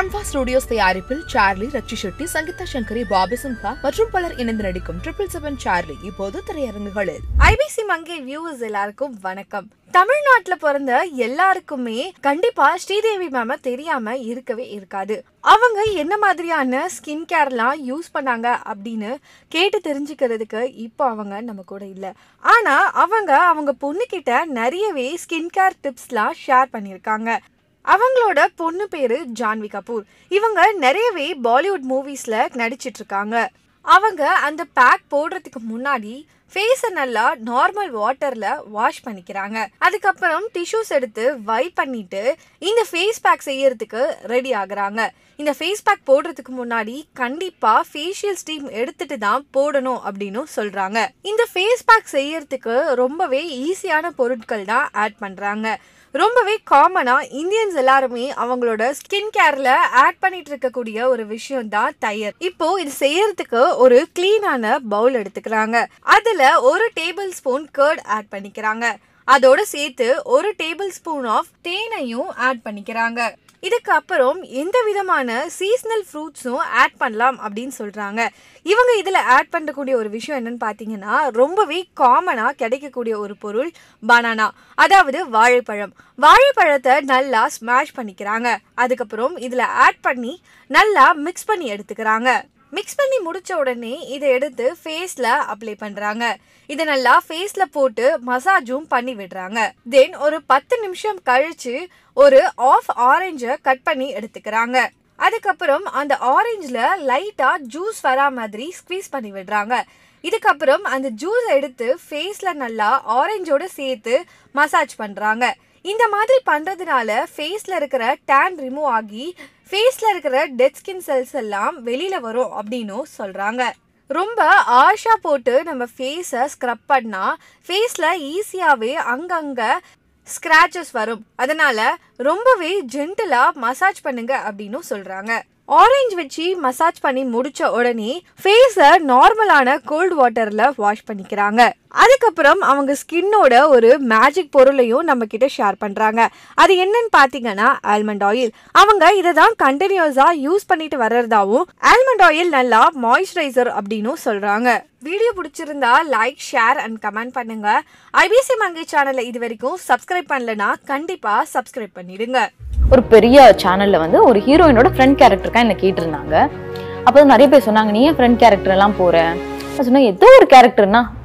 பிரம்வா studios தயாரிப்பில் Charlie Rakshit Shetty Sangeetha Sringeri Bobby Simha மற்றும் பலர் இணைந்து நடிக்கும் ட்ரிபிள் செவன் சார்லி இப்போது திரையரங்குகளில் ஐபிசி மங்கை வியூவர்ஸ் எல்லாருக்கும் வணக்கம் தமிழ்நாட்டுல பிறந்த எல்லாருக்குமே கண்டிப்பா ஸ்ரீதேவி மேம தெரியாம இருக்கவே இருக்காது அவங்க என்ன மாதிரியான ஸ்கின் கேர்லாம் யூஸ் பண்ணாங்க அப்படின்னு கேட்டு தெரிஞ்சுக்கிறதுக்கு இப்போ அவங்க நம்ம கூட இல்ல ஆனா அவங்க அவங்க பொண்ணுகிட்ட நிறையவே ஸ்கின் கேர் டிப்ஸ்லாம் ஷேர் பண்ணியிருக்காங்க அவங்களோட பொண்ணு பேரு ஜான்வி கபூர் இவங்க நிறையவே பாலிவுட் மூவிஸ்ல நடிச்சிட்டு இருக்காங்க அவங்க அந்த பேக் போடுறதுக்கு முன்னாடி ஃபேஸை நல்லா நார்மல் வாட்டர்ல வாஷ் பண்ணிக்கிறாங்க அதுக்கப்புறம் டிஷ்யூஸ் எடுத்து வைப் பண்ணிட்டு இந்த ஃபேஸ் பேக் செய்யறதுக்கு ரெடி ஆகுறாங்க இந்த ஃபேஸ் பேக் போடுறதுக்கு முன்னாடி கண்டிப்பா ஃபேஷியல் ஸ்டீம் எடுத்துட்டு தான் போடணும் அப்படின்னு சொல்றாங்க இந்த ஃபேஸ் பேக் செய்யறதுக்கு ரொம்பவே ஈஸியான பொருட்கள் தான் ஆட் பண்றாங்க ரொம்பவே காமனா இந்தியன்ஸ் எல்லாருமே அவங்களோட ஸ்கின் கேர்ல ஆட் பண்ணிட்டு இருக்கக்கூடிய ஒரு விஷயம் தான் தயிர் இப்போ இது செய்யறதுக்கு ஒரு கிளீனான பவுல் எடுத்துக்கிறாங்க அதுல ஒரு டேபிள் ஸ்பூன் கர்ட் ஆட் பண்ணிக்கிறாங்க அதோட சேர்த்து ஒரு டேபிள் ஸ்பூன் ஆஃப் தேனையும் ஆட் பண்ணிக்கிறாங்க இதுக்கு அப்புறம் எந்த விதமான சீசனல் ஃப்ரூட்ஸும் ஆட் பண்ணலாம் அப்படின்னு சொல்றாங்க இவங்க இதில் ஆட் பண்ணக்கூடிய ஒரு விஷயம் என்னன்னு பார்த்தீங்கன்னா ரொம்பவே காமனாக கிடைக்கக்கூடிய ஒரு பொருள் பனானா அதாவது வாழைப்பழம் வாழைப்பழத்தை நல்லா ஸ்மாஷ் பண்ணிக்கிறாங்க அதுக்கப்புறம் இதில் ஆட் பண்ணி நல்லா மிக்ஸ் பண்ணி எடுத்துக்கிறாங்க மிக்ஸ் பண்ணி முடிச்ச உடனே இதை எடுத்து ஃபேஸில் அப்ளை பண்ணுறாங்க இதை நல்லா ஃபேஸில் போட்டு மசாஜும் பண்ணி விடுறாங்க தென் ஒரு பத்து நிமிஷம் கழிச்சு ஒரு ஆஃப் ஆரஞ்சை கட் பண்ணி எடுத்துக்கிறாங்க அதுக்கப்புறம் அந்த ஆரஞ்சில் லைட்டாக ஜூஸ் வரா மாதிரி ஸ்க்வீஸ் பண்ணி விடுறாங்க இதுக்கப்புறம் அந்த ஜூஸ் எடுத்து ஃபேஸில் நல்லா ஆரஞ்சோட சேர்த்து மசாஜ் பண்ணுறாங்க இந்த மாதிரி பண்ணுறதுனால ஃபேஸில் இருக்கிற டேன் ரிமூவ் ஆகி ஃபேஸில் இருக்கிற டெட் ஸ்கின் செல்ஸ் எல்லாம் வெளியில் வரும் அப்படின்னும் சொல்கிறாங்க ரொம்ப ஆஷா போட்டு நம்ம ஃபேஸை ஸ்க்ரப் பண்ணால் ஃபேஸில் ஈஸியாகவே அங்கங்கே ஸ்க்ராச்சஸ் வரும் அதனால ரொம்பவே ஜென்டிலாக மசாஜ் பண்ணுங்க அப்படின்னும் சொல்கிறாங்க ஆரஞ்சு வச்சு மசாஜ் பண்ணி முடிச்ச உடனே ஃபேஸை நார்மலான கோல்டு வாட்டரில் வாஷ் பண்ணிக்கிறாங்க அதுக்கப்புறம் அவங்க ஸ்கின்னோட ஒரு மேஜிக் பொருளையும் நம்ம கிட்ட ஷேர் பண்றாங்க அது என்னன்னு பாத்தீங்கன்னா ஆல்மண்ட் ஆயில் அவங்க இதை தான் கண்டினியூஸா யூஸ் பண்ணிட்டு வர்றதாவும் ஆல்மண்ட் ஆயில் நல்லா மாய்ஸ்சரைசர் அப்படின்னு சொல்றாங்க வீடியோ பிடிச்சிருந்தா லைக் ஷேர் அண்ட் கமெண்ட் பண்ணுங்க ஐபிசி மங்கை சேனலை இது வரைக்கும் சப்ஸ்கிரைப் பண்ணலனா கண்டிப்பா சப்ஸ்கிரைப் பண்ணிடுங்க ஒரு பெரிய சேனல்ல வந்து ஒரு ஹீரோயினோட ஃப்ரெண்ட் கேரக்டருக்கா என்ன கேட்டிருந்தாங்க அப்போ நிறைய பேர் சொன்னாங்க நீ ஏன் ஃப்ரெண்ட் கேரக்டர் எல்லாம் போற நான் சொன்னேன் ஏதோ ஒரு கேரக்டர்னா